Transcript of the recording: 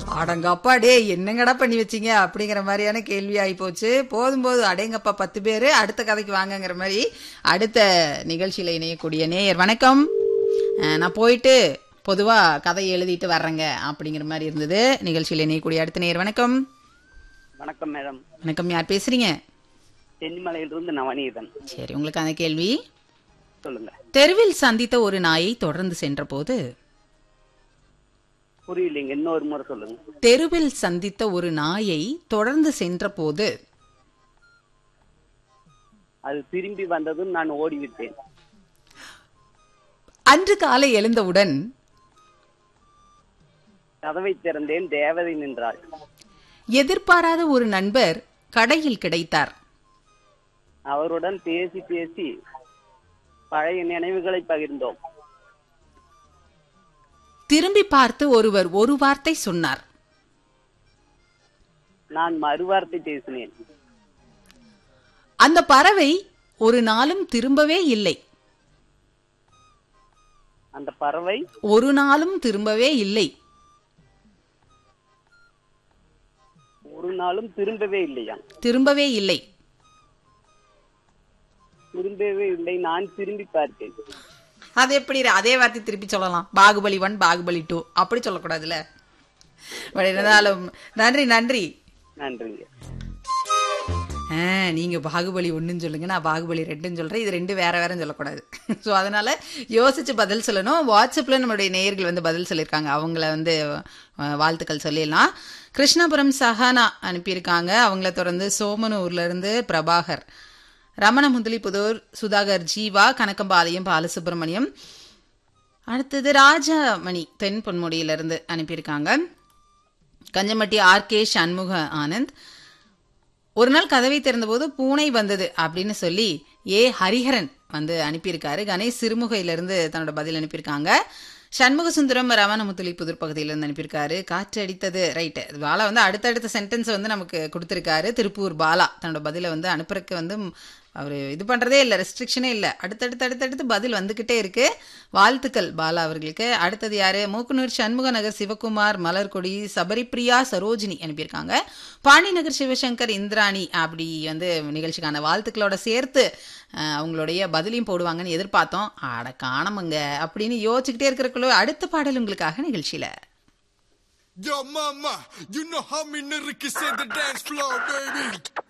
அடங்கப்பா டே என்னங்கடா பண்ணி வச்சீங்க அப்படிங்கிற மாதிரியான கேள்வி ஆகி போச்சு போதும் போதும் அடேங்கப்பா பத்து பேர் அடுத்த கதைக்கு வாங்கங்கிற மாதிரி அடுத்த நிகழ்ச்சியில் இணையக்கூடிய நேயர் வணக்கம் அஹ், நான் போயிட்டு பொதுவாக கதை எழுதிட்டு வர்றேங்க அப்படிங்கிற மாதிரி இருந்தது நிகழ்ச்சியில் இணையக்கூடிய அடுத்த நேயர் வணக்கம் வணக்கம் மேடம் வணக்கம் யார் பேசுறீங்க தென்னிமலையிலிருந்து நவநீதன் சரி உங்களுக்கு அந்த கேள்வி சொல்லுங்க தெருவில் சந்தித்த ஒரு நாயை தொடர்ந்து சென்றபோது புரியலைங்க இன்னொரு முறை சொல்லுங்க தெருவில் சந்தித்த ஒரு நாயை தொடர்ந்து சென்றபோது அது திரும்பி வந்ததும் நான் ஓடிவிட்டேன் அன்று காலை எழுந்தவுடன் கதவை திறந்தேன் தேவதை நின்றாள் எதிர்பாராத ஒரு நண்பர் கடையில் கிடைத்தார் அவருடன் பேசி பேசி பழைய நினைவுகளை பகிர்ந்தோம் திரும்பி பார்த்து ஒருவர் ஒரு வார்த்தை சொன்னார் நான் மறுவார்த்தை பேசினேன் அந்த பறவை ஒரு நாளும் திரும்பவே இல்லை அந்த பறவை ஒரு நாளும் திரும்பவே இல்லை ஒரு நாளும் திரும்பவே இல்லையா திரும்பவே இல்லை திரும்பவே இல்லை நான் திரும்பி பார்த்தேன் அது எப்படி அதே வார்த்தை திருப்பி சொல்லலாம் பாகுபலி ஒன் பாகுபலி டூ அப்படி சொல்லக்கூடாதுல்ல பட் இருந்தாலும் நன்றி நன்றி நன்றிங்க ஆ, நீங்க பாகுபலி ஒண்ணுன்னு சொல்லுங்க நான் பாகுபலி ரெண்டுன்னு சொல்றேன் இது ரெண்டு வேற வேறன்னு சொல்லக்கூடாது ஸோ அதனால யோசிச்சு பதில் சொல்லணும் வாட்ஸ்அப்ல நம்மளுடைய நேயர்கள் வந்து பதில் சொல்லியிருக்காங்க அவங்கள வந்து அஹ், வாழ்த்துக்கள் சொல்லிடலாம் கிருஷ்ணபுரம் சஹானா அனுப்பியிருக்காங்க அவங்கள தொடர்ந்து சோமனூர்ல இருந்து பிரபாகர் ரமண முதலிபுதூர் சுதாகர் ஜீவா கனகம்பாளையம் பாலசுப்ரமணியம் அடுத்தது ராஜாமணி தென் பொன்முடியிலிருந்து அனுப்பியிருக்காங்க கஞ்சமட்டி ஆர் கே சண்முக ஆனந்த் ஒரு நாள் கதவை திறந்தபோது பூனை வந்தது அப்படின்னு சொல்லி ஏ ஹரிஹரன் வந்து அனுப்பியிருக்காரு கணேஷ் சிறுமுகையிலிருந்து தன்னோட பதில் அனுப்பியிருக்காங்க சண்முக சுந்தரம் ரமணமுத்துலி புதூர் பகுதியிலிருந்து அனுப்பியிருக்காரு காற்று அடித்தது ரைட்டு பாலா வந்து அடுத்தடுத்த சென்டென்ஸ் வந்து நமக்கு கொடுத்துருக்காரு திருப்பூர் பாலா தன்னோட பதிலை வந்து அனுப்புறதுக்கு வந்து அவர் இது பண்ணுறதே இல்லை ரெஸ்ட்ரிக்ஷனே இல்லை அடுத்தடுத்து அடுத்தடுத்து பதில் வந்துக்கிட்டே இருக்கு வாழ்த்துக்கள் பாலா அவர்களுக்கு அடுத்தது யாரு மூக்குனூர் சண்முக நகர் சிவகுமார் மலர்கொடி சபரிப்ரியா சரோஜினி அனுப்பியிருக்காங்க பாண்டி நகர் சிவசங்கர் இந்திராணி அப்படி வந்து நிகழ்ச்சிக்கான வாழ்த்துக்களோட சேர்த்து அஹ், அவங்களுடைய பதிலையும் போடுவாங்கன்னு எதிர்பார்த்தோம் ஆட காணமுங்க அப்படின்னு யோசிச்சுக்கிட்டே இருக்கிறக்குள்ள அடுத்த பாடல் உங்களுக்காக நிகழ்ச்சியில Yo, mama, you know how me niggas in the dance floor, baby.